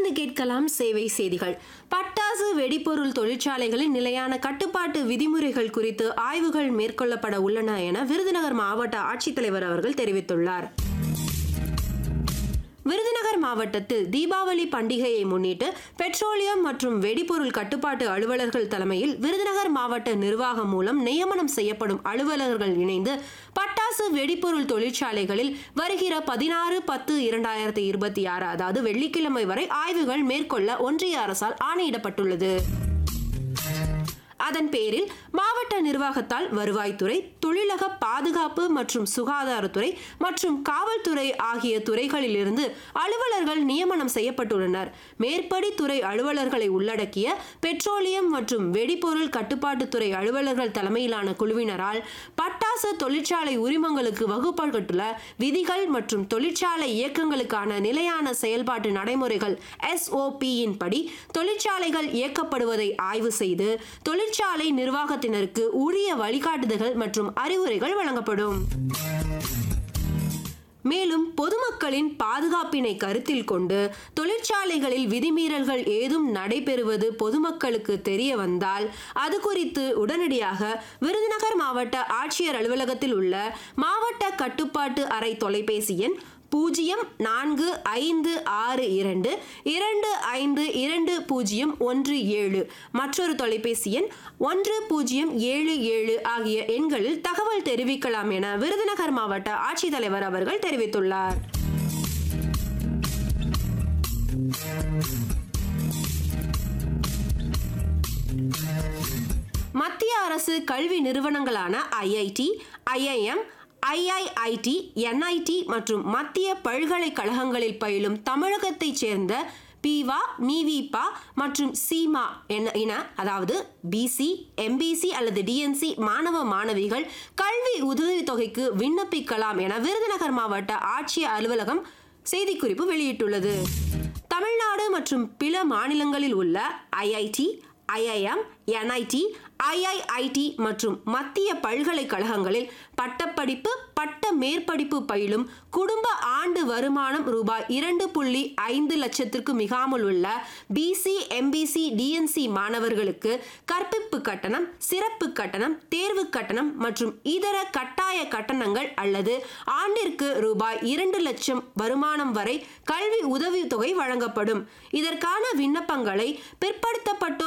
தொடர்ந்து கேட்கலாம் சேவை செய்திகள் பட்டாசு வெடிபொருள் தொழிற்சாலைகளின் நிலையான கட்டுப்பாட்டு விதிமுறைகள் குறித்து ஆய்வுகள் மேற்கொள்ளப்பட உள்ளன என விருதுநகர் மாவட்ட ஆட்சித்தலைவர் அவர்கள் தெரிவித்துள்ளார் விருதுநகர் மாவட்டத்தில் தீபாவளி பண்டிகையை முன்னிட்டு பெட்ரோலியம் மற்றும் வெடிபொருள் கட்டுப்பாட்டு அலுவலர்கள் தலைமையில் விருதுநகர் மாவட்ட நிர்வாகம் மூலம் நியமனம் செய்யப்படும் அலுவலர்கள் இணைந்து பட்டாசு வெடிபொருள் தொழிற்சாலைகளில் வருகிற பதினாறு பத்து இரண்டாயிரத்தி இருபத்தி ஆறு அதாவது வெள்ளிக்கிழமை வரை ஆய்வுகள் மேற்கொள்ள ஒன்றிய அரசால் ஆணையிடப்பட்டுள்ளது அதன் பேரில் மாவட்ட நிர்வாகத்தால் வருவாய்த்துறை தொழிலக பாதுகாப்பு மற்றும் சுகாதாரத்துறை மற்றும் காவல்துறை ஆகிய துறைகளிலிருந்து அலுவலர்கள் நியமனம் செய்யப்பட்டுள்ளனர் மேற்படி துறை அலுவலர்களை உள்ளடக்கிய பெட்ரோலியம் மற்றும் வெடிபொருள் கட்டுப்பாட்டுத்துறை அலுவலர்கள் தலைமையிலான குழுவினரால் பட்டாசு தொழிற்சாலை உரிமங்களுக்கு வகுக்கப்பட்டுள்ள விதிகள் மற்றும் தொழிற்சாலை இயக்கங்களுக்கான நிலையான செயல்பாட்டு நடைமுறைகள் எஸ்ஓபியின் படி தொழிற்சாலைகள் இயக்கப்படுவதை ஆய்வு செய்து தொழிற்சாலை நிர்வாகத்தினருக்கு உரிய வழிகாட்டுதல்கள் மற்றும் அறிவுரைகள் வழங்கப்படும் மேலும் பொதுமக்களின் பாதுகாப்பினை கருத்தில் கொண்டு தொழிற்சாலைகளில் விதிமீறல்கள் ஏதும் நடைபெறுவது பொதுமக்களுக்கு தெரிய வந்தால் அது குறித்து உடனடியாக விருதுநகர் மாவட்ட ஆட்சியர் அலுவலகத்தில் உள்ள மாவட்ட கட்டுப்பாட்டு அறை தொலைபேசி எண் பூஜ்ஜியம் நான்கு ஐந்து ஆறு இரண்டு இரண்டு ஐந்து இரண்டு பூஜ்ஜியம் ஒன்று ஏழு மற்றொரு தொலைபேசி எண் ஒன்று பூஜ்ஜியம் ஏழு ஏழு ஆகிய எண்களில் தகவல் தெரிவிக்கலாம் என விருதுநகர் மாவட்ட ஆட்சித்தலைவர் அவர்கள் தெரிவித்துள்ளார் மத்திய அரசு கல்வி நிறுவனங்களான ஐஐடி ஐஐஎம் ஐஐஐடி என்ஐடி மற்றும் மத்திய பல்கலைக்கழகங்களில் பயிலும் தமிழகத்தைச் சேர்ந்த பீவா மீவிபா மற்றும் சீமா என இன அதாவது பிசி எம்பிசி அல்லது டிஎன்சி மாணவ மாணவிகள் கல்வி உதவித்தொகைக்கு விண்ணப்பிக்கலாம் என விருதுநகர் மாவட்ட ஆட்சியர் அலுவலகம் செய்திக்குறிப்பு வெளியிட்டுள்ளது தமிழ்நாடு மற்றும் பிற மாநிலங்களில் உள்ள ஐஐடி ஐஐஎம் என்ஐடி ஐஐஐடி மற்றும் மத்திய பல்கலைக்கழகங்களில் பட்டப்படிப்பு பட்ட மேற்படிப்பு பயிலும் குடும்ப ஆண்டு வருமானம் ரூபாய் இரண்டு புள்ளி ஐந்து லட்சத்திற்கு மிகாமல் உள்ள பிசி எம்பிசி டிஎன்சி மாணவர்களுக்கு கற்பிப்பு கட்டணம் சிறப்பு கட்டணம் தேர்வு கட்டணம் மற்றும் இதர கட்டாய கட்டணங்கள் அல்லது ஆண்டிற்கு ரூபாய் இரண்டு லட்சம் வருமானம் வரை கல்வி உதவித்தொகை வழங்கப்படும் இதற்கான விண்ணப்பங்களை பிற்படுத்தப்பட்டோர்